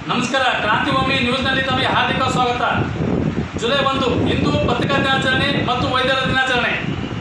ನಮಸ್ಕಾರ ಕ್ರಾಂತಿಭೂಮಿ ನ್ಯೂಸ್ನಲ್ಲಿ ತಮಗೆ ಹಾರ್ದಿಕ ಸ್ವಾಗತ ಜುಲೈ ಒಂದು ಇಂದು ಪತ್ರಿಕಾ ದಿನಾಚರಣೆ ಮತ್ತು ವೈದ್ಯರ ದಿನಾಚರಣೆ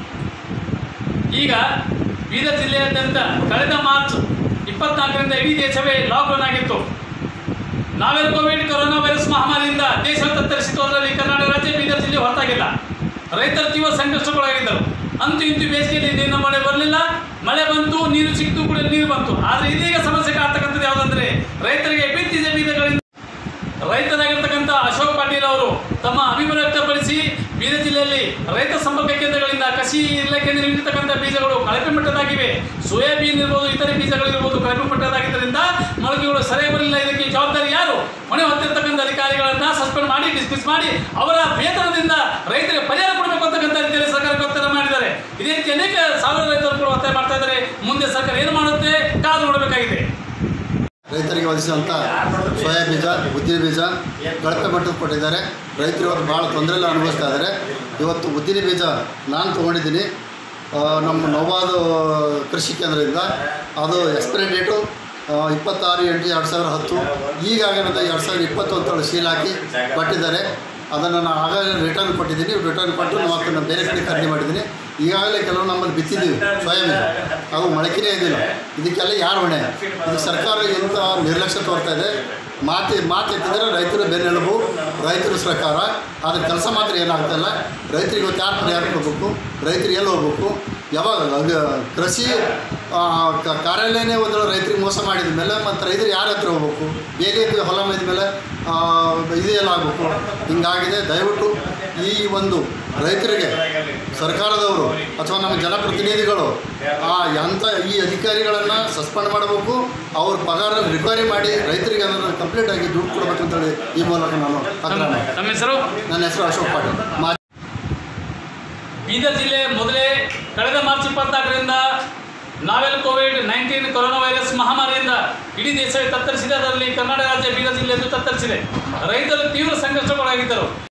ಈಗ ಬೀದರ್ ಜಿಲ್ಲೆಯಾದ್ಯಂತ ಕಳೆದ ಮಾರ್ಚ್ ಇಪ್ಪತ್ನಾಲ್ಕರಿಂದ ಇಡೀ ದೇಶವೇ ಲಾಕ್ಡೌನ್ ಆಗಿತ್ತು ನಾವೆಲ್ ಕೋವಿಡ್ ಕೊರೋನಾ ವೈರಸ್ ಮಹಾಮಾರಿಯಿಂದ ದೇಶ ತತ್ತರಿಸಿತು ಅದರಲ್ಲಿ ಕರ್ನಾಟಕ ರಾಜ್ಯ ಬೀದರ್ ಜಿಲ್ಲೆ ಹೊರತಾಗಿಲ್ಲ ರೈತರು ತೀವ್ರ ಸಂಕಷ್ಟಕ್ಕೊಳಗಾಗಿದ್ದರು ಅಂತೂ ಇಂತೂ ಬೇಸಿಗೆಯಲ್ಲಿ ನೀರಿನ ಮಳೆ ಬರಲಿಲ್ಲ ಮಳೆ ಬಂತು ನೀರು ಸಿಕ್ತು ಕೂಡ ನೀರು ಬಂತು ಆದರೆ ಇದೀಗ ಸಮಸ್ಯೆ ಕಾಡ್ತಕ್ಕಂಥದ್ದು ಯಾವುದಂದ್ರೆ ರೈತರಿಗೆ ಬಿತ್ತಿದ ಬೀಜಗಳಿಂದ ರೈತರಾಗಿರ್ತಕ್ಕಂಥ ಅಶೋಕ್ ಪಾಟೀಲ್ ಅವರು ತಮ್ಮ ಅಭಿಪ್ರಾಯ ವ್ಯಕ್ತಪಡಿಸಿ ಬೀದರ್ ಜಿಲ್ಲೆಯಲ್ಲಿ ರೈತ ಸಂಪರ್ಕ ಕೇಂದ್ರಗಳಿಂದ ಕೃಷಿ ಇಲಾಖೆಯಿಂದ ನೀಡಿರ್ತಕ್ಕಂಥ ಬೀಜಗಳು ಕಳಪೆ ಮಟ್ಟದಾಗಿವೆ ಸೋಯಾಬೀನ್ ಇರ್ಬೋದು ಇತರೆ ಬೀಜಗಳಿರ್ಬೋದು ಕಳಪೆ ಮಟ್ಟದಾಗಿದ್ದರಿಂದ ಮೊಳಕೆಗಳು ಸರಿಯಾಗಿ ಬರಲಿಲ್ಲ ಇದಕ್ಕೆ ಜವಾಬ್ದಾರಿ ಯಾರು ಹೊಣೆ ಹೊತ್ತಿರ್ತಕ್ಕಂಥ ಅಧಿಕಾರಿಗಳನ್ನ ಸಸ್ಪೆಂಡ್ ಮಾಡಿ ಡಿಸ್ಮಿಸ್ ಮಾಡಿ ಅವರ ವೇತನದಿಂದ ರೈತರಿಗೆ ಪರಿಹಾರ ಕೊಡಬೇಕು ಅಂತಕ್ಕಂಥ ರೀತಿಯಲ್ಲಿ ಸರ್ಕಾರಕ್ಕೆ ಒತ್ತಡ ಮಾಡಿದ್ದಾರೆ ಇದೇ ರೀತಿ ಅನೇಕ ಸಾವಿರ ರೈತರು ಕೂಡ ಒತ್ತಾಯ ಮಾಡ್ತಾ ಇದ್ದಾರೆ ಮುಂದೆ ಸರ್ಕಾರ ಏನು ಮಾಡುತ್ತೆ ಕಾದು ನೋಡಬೇಕಾಗಿದೆ ರೈತರಿಗೆ ಒದಗಿಸಿದಂಥ ಸೋಯಾ ಬೀಜ ಉದ್ದಿನ ಬೀಜ ಕಳಪೆ ಮಟ್ಟದ ಕೊಟ್ಟಿದ್ದಾರೆ ರೈತರು ಇವತ್ತು ಭಾಳ ತೊಂದರೆಲ್ಲ ಅನುಭವಿಸ್ತಾ ಇದ್ದಾರೆ ಇವತ್ತು ಉದ್ದಿನ ಬೀಜ ನಾನು ತೊಗೊಂಡಿದ್ದೀನಿ ಆ, ನಮ್ಮ ನವಾದು ಕೃಷಿ ಕೇಂದ್ರದಿಂದ ಅದು ಎಕ್ಸ್ಪೈರಿ ಡೇಟು ಆ, ಇಪ್ಪತ್ತಾರು ಎಂಟು ಎರಡು ಸಾವಿರ ಹತ್ತು ಈಗಾಗಲೇ ಎರಡು ಸಾವಿರದ ಇಪ್ಪತ್ತೊಂದರಲ್ಲಿ ಸೀಲ್ ಹಾಕಿ ಕೊಟ್ಟಿದ್ದಾರೆ ಅದನ್ನು ನಾನು ಆಗಾಗಲೇ ರಿಟರ್ನ್ ಕೊಟ್ಟಿದ್ದೀನಿ ರಿಟರ್ನ್ ಕೊಟ್ಟು ಮತ್ತು ನಾನು ಬೇರೆ ಕಡೆ ಖರೀದಿ ಮಾಡಿದ್ದೀನಿ ಈಗಾಗಲೇ ಕೆಲವು ನಮ್ಮಲ್ಲಿ ಬಿತ್ತಿದ್ದೀವಿ ಸೋಯಾಬೀನ್ ಅವು ಮೊಳಕೆನೇ ಇದ್ದಿಲ್ಲ ಇದಕ್ಕೆಲ್ಲ ಯಾರು ಹೊಣೆ ಇದು ಸರ್ಕಾರ ಎಂಥ ನಿರ್ಲಕ್ಷ್ಯ ತೋರ್ತಾ ಇದೆ ಮಾತು ಮಾತು ಎತ್ತಿದರೆ ರೈತರು ಬೆನ್ನೆಲುಬು ರೈತರು ಸರ್ಕಾರ ಆದರೆ ಕೆಲಸ ಮಾತ್ರ ಏನಾಗ್ತಾ ಇಲ್ಲ ರೈತರಿಗೆ ಇವತ್ತು ಯಾರು ಪರಿಹಾರ ಕೊಡಬೇಕು ರೈತರಿಗೆ ಎಲ್ಲಿ ಹೋಗ್ಬೇಕು ಯಾವಾಗ ಅದು ಕೃಷಿ ಆ, ಕ- ಕಾರ್ಯಾಲಯನೇ ಒಂದು ರೈತರಿಗೆ ಮೋಸ ಮಾಡಿದ ಮೇಲೆ ಮತ್ತು ರೈತರು ಯಾರ ಹತ್ರ ಹೋಗ್ಬೇಕು ಬೇರೆ ಇದ್ದು ಹೊಲ ಮೈದ ಮೇಲೆ ಆ, ಇದು ಎಲ್ಲ ಆಗಬೇಕು ಹಿಂಗಾಗಿದೆ ದಯವಿಟ್ಟು ಈ ಒಂದು ರೈತರಿಗೆ ಸರ್ಕಾರದವರು ಅಥವಾ ನಮ್ಮ ಜನಪ್ರತಿನಿಧಿಗಳು ಆ ಎಂಥ ಈ ಅಧಿಕಾರಿಗಳನ್ನು ಸಸ್ಪೆಂಡ್ ಮಾಡಬೇಕು ಅವ್ರ ಪಗಾರ ರಿಕವರಿ ಮಾಡಿ ರೈತರಿಗೆ ಅದನ್ನು ಕಂಪ್ಲೀಟ್ ಆಗಿ ದುಡ್ಡು ಕೊಡ್ಬೇಕಂತೇಳಿ ಈ ಮೂಲಕ ನಾನು ಆಗ್ರಹ ಮಾಡ್ತೀನಿ. ನಮ್ಮ ಹೆಸರು ನನ್ನ ಹೆಸರು ಅಶೋಕ್ ಪಾಟೀಲ್ ಮಾ ಬೀದರ್ ಜಿಲ್ಲೆ ಮೊದಲೇ ಕಳೆದ ಮಾರ್ಚ್ ಇಪ್ಪತ್ನಾಲ್ಕರಿಂದ novel Covid nineteen corona virus ಮಹಾಮಾರಿಯಿಂದ ಇಡೀ ದೇಶವೇ ತತ್ತರಿಸಿದೆ ಅದರಲ್ಲಿ ಕರ್ನಾಟಕ ರಾಜ್ಯ ಬೀದರ್ ಜಿಲ್ಲೆಯನ್ನು ತತ್ತರಿಸಿದೆ ರೈತರು ತೀವ್ರ ಸಂಕಷ್ಟಕ್ಕೊಳಗಾಗಿದ್ದರು